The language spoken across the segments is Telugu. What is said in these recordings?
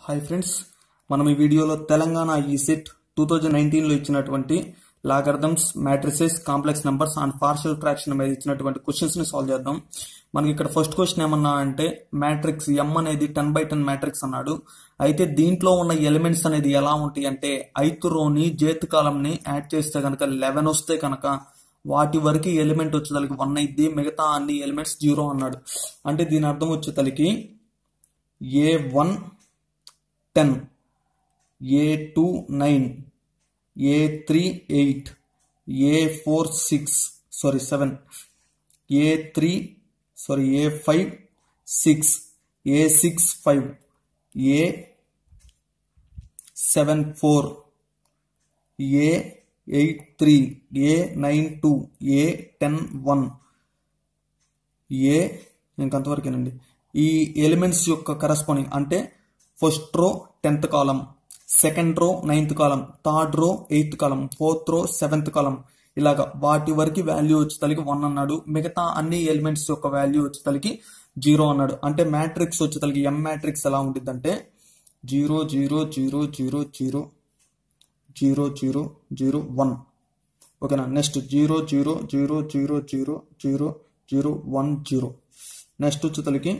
హాయ్ ఫ్రెండ్స్ మనం ఈ వీడియోలో తెలంగాణ ఈసెట్ టూ థౌజండ్ నైన్టీన్లో ఇచ్చినటువంటి logarithms matrices complex numbers and partial fraction మీద ఇచ్చినటువంటి క్వశ్చన్స్ ని సాల్వ్ చేద్దాం మనకి ఇక్కడ ఫస్ట్ క్వశ్చన్ ఏమన్నా అంటే మ్యాట్రిక్స్ ఎం అనేది టెన్ బై టెన్ మ్యాట్రిక్స్ అన్నాడు అయితే దీంట్లో ఉన్న ఎలిమెంట్స్ అనేది ఎలా ఉంటాయి అంటే ఐత్ రోని జేత్ కాలంని యాడ్ చేస్తే కనుక లెవెన్ వస్తే కనుక వాటి వరకు ఎలిమెంట్ వచ్చేతలకి వన్ అయింది మిగతా అన్ని ఎలిమెంట్స్ జీరో అన్నాడు అంటే దీని అర్థం వచ్చేతలకి A one ten A two nine A three eight A four six sorry seven A three sorry A five six A six five A seven four A eight three A nine two A ten one A ఇంకంతవరకేనండి ఈ ఎలిమెంట్స్ యొక్క కరస్పాండింగ్ అంటే first row tenth column second row ninth column third row eighth column fourth row seventh column ఇలాగా వాటి వరకు వాల్యూ వచ్చేతలకి వన్ అన్నాడు మిగతా అన్ని ఎలిమెంట్స్ యొక్క వాల్యూ వచ్చేతలకి జీరో అన్నాడు అంటే మ్యాట్రిక్స్ వచ్చేతలకి ఎం మ్యాట్రిక్స్ ఎలా ఉంటుంది అంటే zero zero zero zero zero zero zero zero one ఓకేనా next zero zero zero zero zero zero zero one zero next వచ్చేతలకి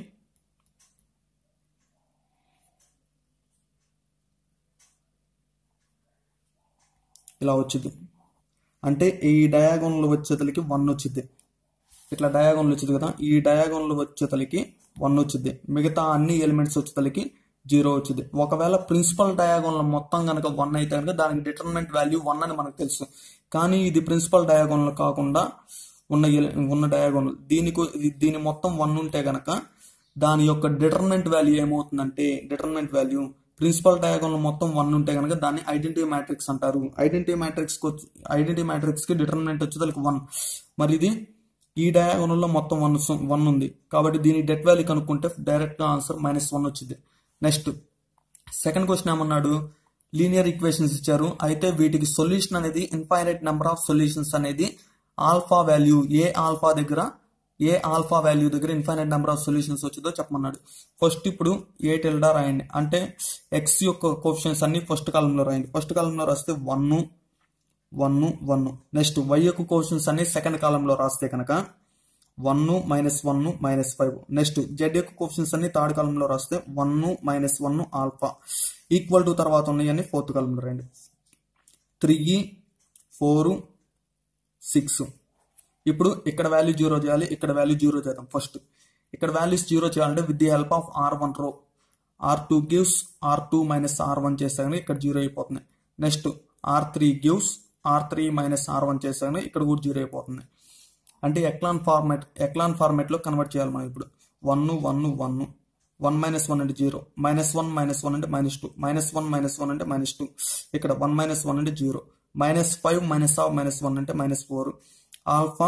ఇలా వచ్చింది అంటే ఈ డయాగోన్లో వచ్చేతలకి వన్ వచ్చింది ఇట్లా డయాగోన్లు వచ్చింది కదా ఈ డయాగోన్లు వచ్చేతలకి వన్ వచ్చింది మిగతా అన్ని ఎలిమెంట్స్ వచ్చేతలకి జీరో వచ్చింది ఒకవేళ ప్రిన్సిపల్ డయాగోన్లో మొత్తం కనుక వన్ అయితే కనుక దానికి డిటర్మినెంట్ వాల్యూ వన్ అని మనకు తెలుసు కానీ ఇది ప్రిన్సిపల్ డయాగోన్లో కాకుండా ఉన్న ఎలి- ఉన్న డయాగోన్ దీనికి దీని మొత్తం వన్ ఉంటే గనక దాని యొక్క డిటర్మినెంట్ వాల్యూ ఏమవుతుందంటే డిటర్మినెంట్ వాల్యూ ప్రిన్సిపల్ డయాగోన్ మొత్తం వన్ ఉంటే కనుక దాన్ని ఐడెంటిటీ మ్యాట్రిక్స్ అంటారు ఐడెంటిటీ మ్యాట్రిక్స్ ఐడెంటిటీ మ్యాట్రిక్స్ కి డిటర్మినెంట్ వచ్చేదానికి వన్ మరి ఇది ఈ డయాగోనల్ లో మొత్తం వన్ వన్ ఉంది కాబట్టి దీని డెట్ వాల్యూ కనుక్కుంటే డైరెక్ట్ గా ఆన్సర్ మైనస్ వన్ వచ్చింది నెక్స్ట్ సెకండ్ క్వశ్చన్ ఏమన్నాడు లీనియర్ ఈక్వేషన్స్ ఇచ్చారు అయితే వీటికి సొల్యూషన్ అనేది ఇన్ఫైనైట్ నెంబర్ ఆఫ్ సొల్యూషన్స్ అనేది ఆల్ఫా వాల్యూ ఏ ఆల్ఫా దగ్గర ఏ ఆల్ఫా వాల్యూ దగ్గర ఇన్ఫైనైట్ నెంబర్ ఆఫ్ సొల్యూషన్స్ వచ్చిందో చెప్పమన్నాడు ఫస్ట్ ఇప్పుడు ఏ టెల్డా రాయండి అంటే ఎక్స్ యొక్క కోఫిషియన్స్ అన్ని ఫస్ట్ కాలంలో రాయండి ఫస్ట్ కాలంలో రాస్తే one one one next y యొక్క కోషన్స్ అన్ని సెకండ్ కాలంలో రాస్తే కనుక one minus one minus five next z యొక్క కోషన్స్ అన్ని థర్డ్ కాలంలో రాస్తే one minus one alpha equal to తర్వాత ఉన్నాయని ఫోర్త్ కాలంలో రండి త్రీ ఫోర్ సిక్స్ ఇప్పుడు ఇక్కడ వాల్యూ జీరో చేయాలి ఇక్కడ వాల్యూ జీరో చేద్దాం ఫస్ట్ ఇక్కడ వాల్యూస్ జీరో చేయాలంటే with the help of R one row R two gives R two minus R one చేస్తాను ఇక్కడ జీరో అయిపోతుంది next R three gives R three minus R one చేస్తాను ఇక్కడ కూడా జీరో అయిపోతుంది అంటే ఎక్లాన్ ఫార్మాట్ ఎక్లాన్ ఫార్మాట్ లో కన్వర్ట్ చేయాలి మనం ఇప్పుడు one one one one minus one అంటే zero minus one minus one అంటే minus two minus one minus one అంటే మైనస్ టూ ఇక్కడ వన్ మైనస్ వన్ అంటే zero minus five minus of minus one అంటే minus four alpha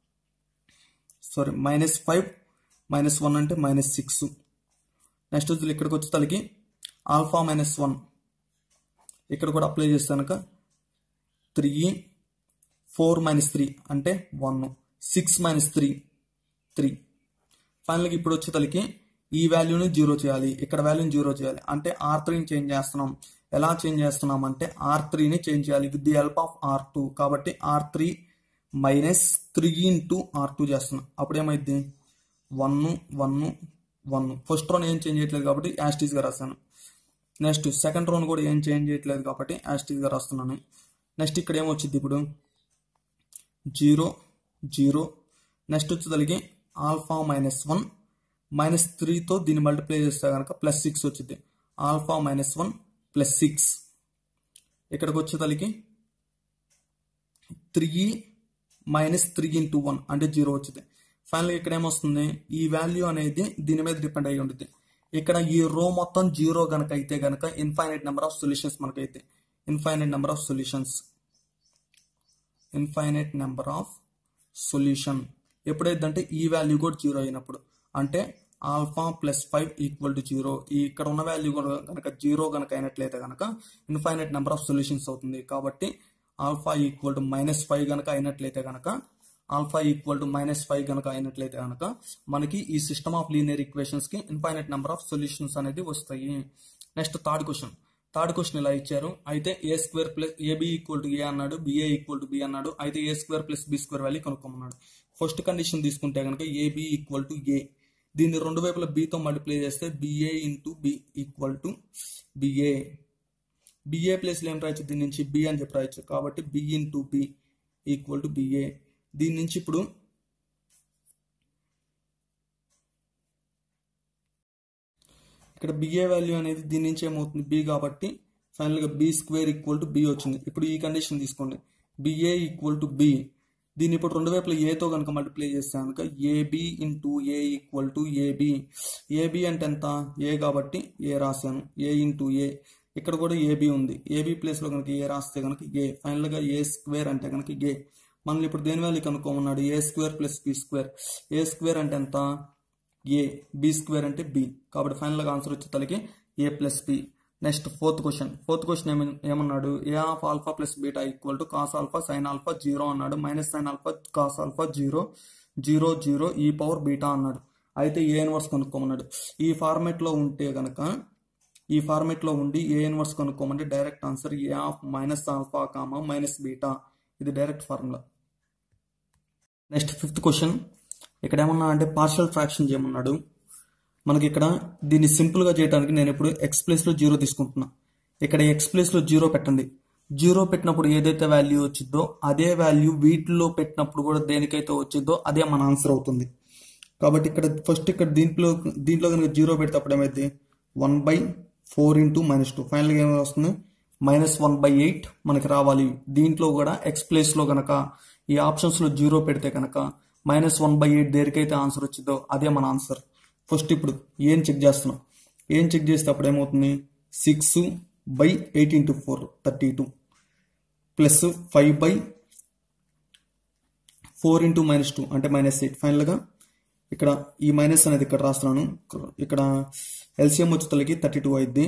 sorry minus five minus one అంటే మైనస్ సిక్స్ నెక్స్ట్ వచ్చి ఇక్కడికి వచ్చే తలకి ఆల్ఫా మైనస్ వన్ ఇక్కడ కూడా అప్లై చేస్తే కనుక త్రీ ఫోర్ మైనస్ త్రీ అంటే one six minus three three ఫైనల్గా ఇప్పుడు వచ్చే తలకి ఈ వాల్యూని జీరో చేయాలి ఇక్కడ వాల్యూని జీరో చేయాలి అంటే ఆర్ త్రీని చేంజ్ చేస్తున్నాం ఎలా చేంజ్ చేస్తున్నాం అంటే ఆర్ త్రీని చేంజ్ చేయాలి with the help of R two కాబట్టి R three minus three into R two చేస్తున్నాం అప్పుడు ఏమైంది వన్ వన్ వన్ ఫస్ట్ రోన్ ఏం చేంజ్ చేయట్లేదు కాబట్టి యాస్టీస్గా రాస్తాను నెక్స్ట్ సెకండ్ రోన్ కూడా ఏం చేంజ్ చేయట్లేదు కాబట్టి యాస్టీస్గా రాస్తున్నాను నెక్స్ట్ ఇక్కడ ఏమొచ్చింది ఇప్పుడు జీరో జీరో నెక్స్ట్ వచ్చేసరికి ఆల్ఫా మైనస్ వన్ మైనస్ త్రీతో దీన్ని మల్టిప్లై చేస్తే కనుక ప్లస్ సిక్స్ వచ్చింది alpha minus one plus six ఇక్కడికి వచ్చేసరికి three minus three into one అంటే జీరో వచ్చింది ఫైనల్గా ఇక్కడ ఏమొస్తుంది ఈ వాల్యూ అనేది దీని మీద డిపెండ్ అయి ఉంటుంది ఇక్కడ ఈ రో మొత్తం జీరో గనక అయితే గనక ఇన్ఫైనైట్ నెంబర్ ఆఫ్ సొల్యూషన్స్ మనకైతే infinite number of solutions infinite number of solution ఎప్పుడైతే అంటే ఈ వాల్యూ కూడా జీరో అయినప్పుడు అంటే alpha plus five equal to zero ఈ ఇక్కడ ఉన్న వాల్యూ కూడా కనుక జీరో కనుక అయినట్లయితే కనుక ఇన్ఫైనైట్ నెంబర్ ఆఫ్ సొల్యూషన్స్ అవుతుంది కాబట్టి alpha equal to minus five కనుక అయినట్లయితే కనుక alpha equal to minus five కనుక అయినట్లయితే కనుక మనకి ఈ సిస్టమ్ ఆఫ్ లీనియర్ ఈక్వేషన్స్ కి ఇన్ఫైనైట్ నెంబర్ ఆఫ్ సొల్యూషన్స్ అనేది వస్తాయి next third question third question ఇలా ఇచ్చారు అయితే A square plus AB equal to A అన్నాడు బిఏ ఈక్వల్ టు బి అన్నాడు అయితే A square plus B square value కనుక్కోమన్నాడు ఫస్ట్ కండిషన్ తీసుకుంటే కనుక ఏబి ఈక్వల్ టు ఏ దీన్ని రెండు వైపుల బితో మల్టిప్లై చేస్తే BA into B equal to BA BA ప్లేస్లో ఏం రాయొచ్చు దీని నుంచి బి అని చెప్పి రాయొచ్చు కాబట్టి B into B equal to BA దీని నుంచి ఇప్పుడు ఇక్కడ బిఏ వాల్యూ అనేది దీని నుంచి ఏమవుతుంది బి కాబట్టి ఫైనల్గా B square equal to B వచ్చింది ఇప్పుడు ఈ కండిషన్ తీసుకోండి బిఏ ఈక్వల్ టు బి దీన్ని ఇప్పుడు రెండు వైపుల ఏతో కనుక మల్టిప్లై చేస్తే కనుక AB into A equal to AB AB అంటే ఎంత ఏ కాబట్టి ఏ రాశాను ఏ ఇంటూ ఏ ఇక్కడ కూడా ఏబి ఉంది ఏబి ప్లేస్లో కనుక ఏ రాస్తే కనుక ఏ ఫైనల్గా ఏ స్క్వేర్ అంటే కనుక ఏ మనం ఇప్పుడు దేని వాల్యూ కనుక్కోమన్నాడు A square plus B square A square అంటే ఎంత ఏ బి స్క్వేర్ అంటే బి కాబట్టి ఫైనల్గా ఆన్సర్ వచ్చేసరికి A plus B next fourth question fourth question ఏమ ఏమన్నాడు A of alpha plus beta equal to cos alpha sine alpha zero అన్నాడు minus sine alpha cos alpha zero zero zero e power beta అన్నాడు అయితే ఏ ఇన్వర్స్ కనుక్కోమన్నాడు ఈ ఫార్మేట్లో ఉంటే గనక ఈ ఫార్మేట్లో ఉండి ఏ ఇన్వర్స్ కనుక్కోమంటే direct answer A of minus alpha comma minus beta ఇది direct formula next fifth question ఇక్కడ ఏమన్నా అంటే పార్షల్ ఫ్రాక్షన్ చేయమన్నాడు మనకి ఇక్కడ దీన్ని సింపుల్గా చేయడానికి నేను ఇప్పుడు ఎక్స్ ప్లేస్లో జీరో తీసుకుంటున్నా ఇక్కడ ఎక్స్ ప్లేస్లో జీరో పెట్టండి జీరో పెట్టినప్పుడు ఏదైతే వాల్యూ వచ్చిందో అదే వాల్యూ వీటిలో పెట్టినప్పుడు కూడా దేనికైతే వచ్చిందో అదే మన ఆన్సర్ అవుతుంది కాబట్టి ఇక్కడ ఫస్ట్ ఇక్కడ దీంట్లో దీంట్లో కనుక జీరో పెడితే అప్పుడు ఏమైంది one by four into minus two ఫైనల్గా ఏమి వస్తుంది మైనస్ వన్ బై ఎయిట్ మనకి రావాలి దీంట్లో కూడా ఎక్స్ ప్లేస్లో కనుక ఈ ఆప్షన్స్లో జీరో పెడితే కనుక మైనస్ వన్ బై ఎయిట్ దేనికైతే ఆన్సర్ వచ్చిందో అదే మన ఆన్సర్ ఫస్ట్ ఇప్పుడు ఏం చెక్ చేస్తున్నాం ఏం చెక్ చేస్తే అప్పుడు ఏమవుతుంది six by eight into four thirty two plus five by four into minus two అంటే మైనస్ ఎయిట్ ఫైనల్గా ఇక్కడ ఈ మైనస్ అనేది ఇక్కడ రాస్తున్నాను ఇక్కడ ఎల్సిఎం వచ్చేతలకి థర్టీ టూ అయింది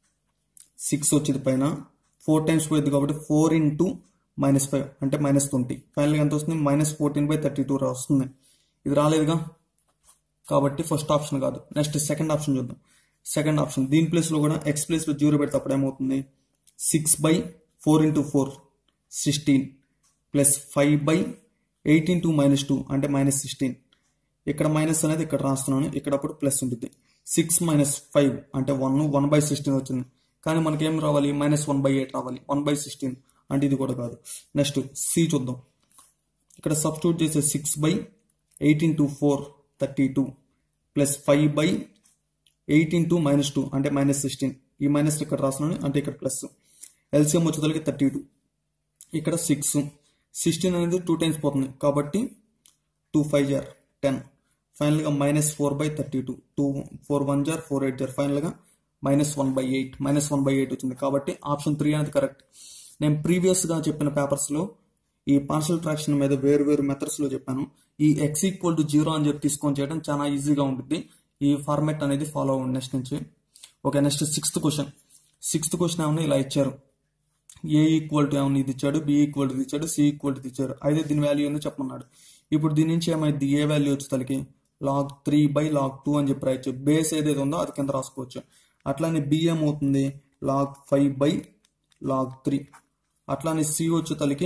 సిక్స్ వచ్చేది పైన ఫోర్ టైమ్స్ పోయింది కాబట్టి ఫోర్ ఇంటూ మైనస్ ఫైవ్ అంటే మైనస్ ట్వంటీ ఫైనల్గా ఎంత వస్తుంది minus fourteen by thirty two వస్తుంది ఇది రాలేదుగా కాబట్టి ఫస్ట్ ఆప్షన్ కాదు నెక్స్ట్ సెకండ్ ఆప్షన్ చూద్దాం సెకండ్ ఆప్షన్ దీని ప్లేస్లో కూడా ఎక్స్ ప్లేస్లో జీరో పెడితే అప్పుడు ఏమవుతుంది six by four into four sixteen plus five by eight into minus two అంటే మైనస్ సిక్స్టీన్ ఇక్కడ మైనస్ అనేది ఇక్కడ రాస్తున్నాను ఇక్కడ అప్పుడు ప్లస్ ఉంటుంది సిక్స్ మైనస్ ఫైవ్ అంటే వన్ వన్ బై సిక్స్టీన్ వచ్చింది కానీ మనకి ఏం రావాలి మైనస్ వన్ బై ఎయిట్ రావాలి వన్ బై సిక్స్టీన్ అంటే ఇది కూడా కాదు నెక్స్ట్ సి చూద్దాం ఇక్కడ సబ్స్టిట్యూట్ చేసే six by eight into four thirty two plus five by eight into minus two అంటే మైనస్ సిక్స్టీన్ ఈ మైనస్ ఇక్కడ రాస్తున్నాను అంటే ఇక్కడ ప్లస్ ఎల్సిఎం వచ్చేసరికి థర్టీ టూ ఇక్కడ సిక్స్ సిక్స్టీన్ అనేది టూ టైమ్స్ పోతుంది కాబట్టి టూ ఫైవ్ జార్ టెన్ ఫైనల్గా minus four by thirty two two four one are four eight are ఫైనల్గా minus one by eight minus one by eight వచ్చింది కాబట్టి ఆప్షన్ త్రీ అనేది కరెక్ట్ నేను ప్రీవియస్గా చెప్పిన పేపర్స్లో ఈ పార్షల్ ఫ్రాక్షన్ మీద వేరు వేరు మెథడ్స్లో చెప్పాను ఈ ఎక్స్ ఈక్వల్ టు జీరో అని చెప్పి తీసుకొని చేయడం చాలా ఈజీగా ఉంటుంది ఈ ఫార్మాట్ అనేది ఫాలో అవ్వండి నెక్స్ట్ నుంచి okay next sixth question sixth question ఏమన్నా ఇలా ఇచ్చారు ఏ ఈక్వల్ టు ఏమన్నా ఇది ఇచ్చాడు బి ఈక్వల్ టు ఇచ్చాడు సి ఈక్వల్ టు ఇచ్చారు అయితే దీని వాల్యూ ఏందో చెప్పమన్నాడు ఇప్పుడు దీని నుంచి ఏమైంది ఏ వాల్యూ వచ్చేసరికి log three by log two అని చెప్పి రాయొచ్చు బేస్ ఏదైతే ఉందో అది కింద రాసుకోవచ్చు అట్లానే బి ఏమవుతుంది log five by log three అట్లానే సి వచ్చేసరికి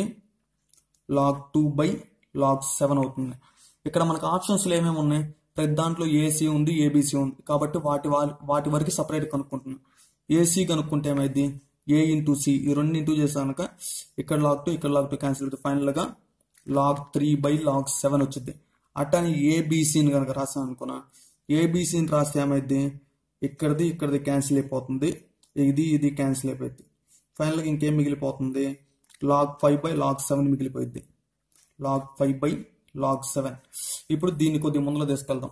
log two by log seven అవుతుంది ఇక్కడ మనకు ఆప్షన్స్లో ఏమేమి ఉన్నాయి ప్రతి దాంట్లో ఏసీ ఉంది ఏబీసీ ఉంది కాబట్టి వాటి వాటి వరకు సపరేట్ కనుక్కుంటున్నాం ఏసీ కనుక్కుంటే ఏమైంది ఏ ఇంటూ సి ఈ రెండు ఇంటూ చేసా కనుక ఇక్కడ లాగ్ టూ ఇక్కడ లాగ్ టూ క్యాన్సిల్ అవుతుంది ఫైనల్గా log three by log seven వచ్చింది అట్టని ఏబీసీని కనుక రాసాను అనుకున్నా ఏబీసీని రాస్తే ఏమైంది ఇక్కడిది ఇక్కడిది క్యాన్సిల్ అయిపోతుంది ఇది ఇది క్యాన్సిల్ అయిపోయింది ఫైనల్గా ఇంకేం మిగిలిపోతుంది log five by log seven మిగిలిపోయింది log five by log seven ఇప్పుడు దీన్ని కొద్ది ముందులో తీసుకెళ్దాం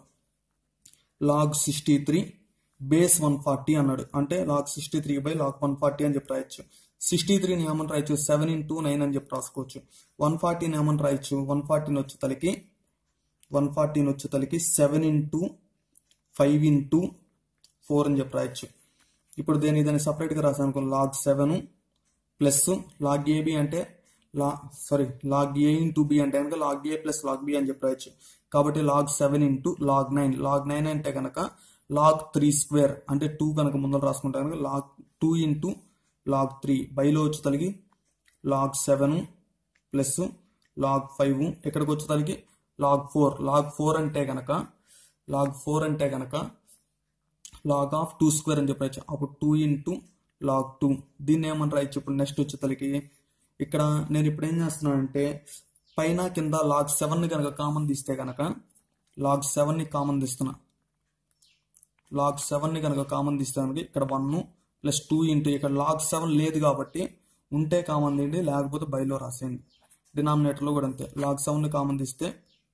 log sixty three base one forty అన్నాడు అంటే log sixty three by log one forty అని చెప్పి రాయొచ్చు సిక్స్టీ త్రీని ఏమని రాయొచ్చు సెవెన్ ఇంటూ నైన్ అని చెప్పి రాసుకోవచ్చు వన్ ఫార్టీని ఏమని రాయొచ్చు వన్ ఫార్టీని వచ్చే తలకి వన్ ఫార్టీని వచ్చే తలకి seven into five into four అని చెప్పి రాయొచ్చు ఇప్పుడు దేని దాన్ని సపరేట్గా రాసాను అనుకో log seven plus log AB అంటే లా sorry log A into B అంటే కనుక log A plus log B అని చెప్పి రాయొచ్చు కాబట్టి log seven into log nine log nine అంటే కనుక లాగ్ త్రీ స్క్వేర్ అంటే టూ కనుక ముందర రాసుకుంటే కనుక log two into log three బైలో వచ్చేతలకి log seven plus log five ఇక్కడికి వచ్చేతలకి లాగ్ ఫోర్ లాగ్ ఫోర్ అంటే కనుక లాగ్ ఫోర్ అంటే కనుక లాగ్ ఆఫ్ టూ స్క్వేర్ అని చెప్పచ్చు అప్పుడు టూ ఇంటూ లాగ్ టూ దీన్ని ఏమని రాయొచ్చు ఇప్పుడు నెక్స్ట్ వచ్చేతలకి ఇక్కడ నేను ఇప్పుడు ఏం చేస్తున్నానంటే పైన కింద లాగ్ సెవెన్ కనుక కామన్ తీస్తే కనుక లాగ్ సెవెన్ ని కామన్ తీస్తున్నా లాగ్ సెవెన్ ని కనుక కామన్ తీస్తే కనుక ఇక్కడ వన్ ప్లస్ టూ ఇంటూ ఇక్కడ లాగ్ సెవెన్ లేదు కాబట్టి ఉంటే కామన్ తీయండి లేకపోతే బైలో రాసేయండి డినామినేటర్లో కూడా అంతే లాగ్ సెవెన్ ని కామన్ తీస్తే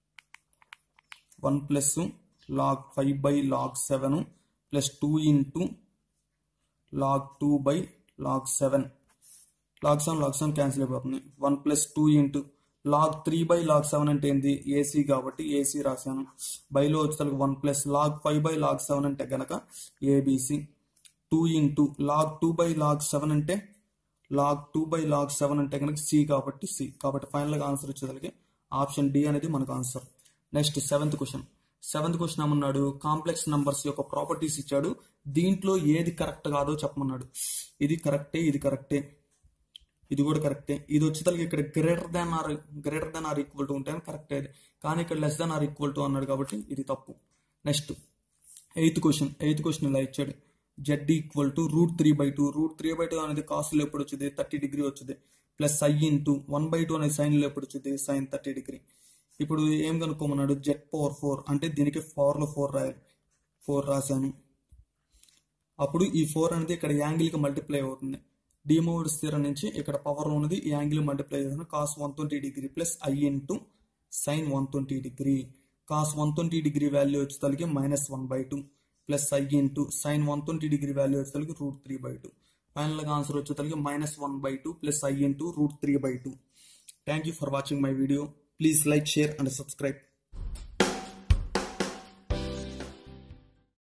one plus log five by log seven plus two into log two by log seven log seven log seven cancel అయిపోతుంది one plus two into log three by log seven అంటే ఏంది ఏసీ కాబట్టి ఏసీ రాశాను బైలో వచ్చేసరికి one plus log five by log seven అంటే గనక ABC two into log two by log seven అంటే log two by log seven అంటే కనుక సి కాబట్టి సి కాబట్టి ఫైనల్గా ఆన్సర్ వచ్చేసరికి ఆప్షన్ డి అనేది మనకు answer next seventh question seventh question ఏమన్నాడు కాంప్లెక్స్ నంబర్స్ యొక్క ప్రాపర్టీస్ ఇచ్చాడు దీంట్లో ఏది కరెక్ట్ కాదో చెప్పమన్నాడు ఇది కరెక్టే ఇది కరెక్టే ఇది కూడా కరెక్టే ఇది వచ్చేసరికి ఇక్కడ greater than or greater than or equal to ఉంటే కరెక్ట్ ఇది కానీ ఇక్కడ less than or equal to అన్నాడు కాబట్టి ఇది తప్పు next eighth question eighth question ఇలా ఇచ్చాడు Z equal to root three by two root three by two అనేది కాస్ట్లో ఎప్పుడు వచ్చింది థర్టీ డిగ్రీ వచ్చింది plus i into one by two అనేది సైన్లో ఎప్పుడు వచ్చింది సైన్ థర్టీ డిగ్రీ ఇప్పుడు ఏం కనుక్కోమన్నాడు జెడ్ పవర్ ఫోర్ అంటే దీనికి ఫోర్లో ఫోర్ రాయాలి ఫోర్ రాశాను అప్పుడు ఈ ఫోర్ అనేది ఇక్కడ యాంగిల్కి మల్టిప్లై అవుతుంది డిమోడ్ స్థిరం నుంచి ఇక్కడ పవర్ ఉన్నది ఈ యాంగిల్ మల్టిప్లై చేసిన cos one twenty degree plus i into sine one twenty degree cos one twenty degree value వచ్చేసరికి minus one by two plus i into sine one twenty degree value వచ్చేసరికి రూట్ త్రీ బై టూ ఫైనల్గా ఆన్సర్ వచ్చేసరికి minus one by two plus i into root three by two thank you for watching my video please like share and subscribe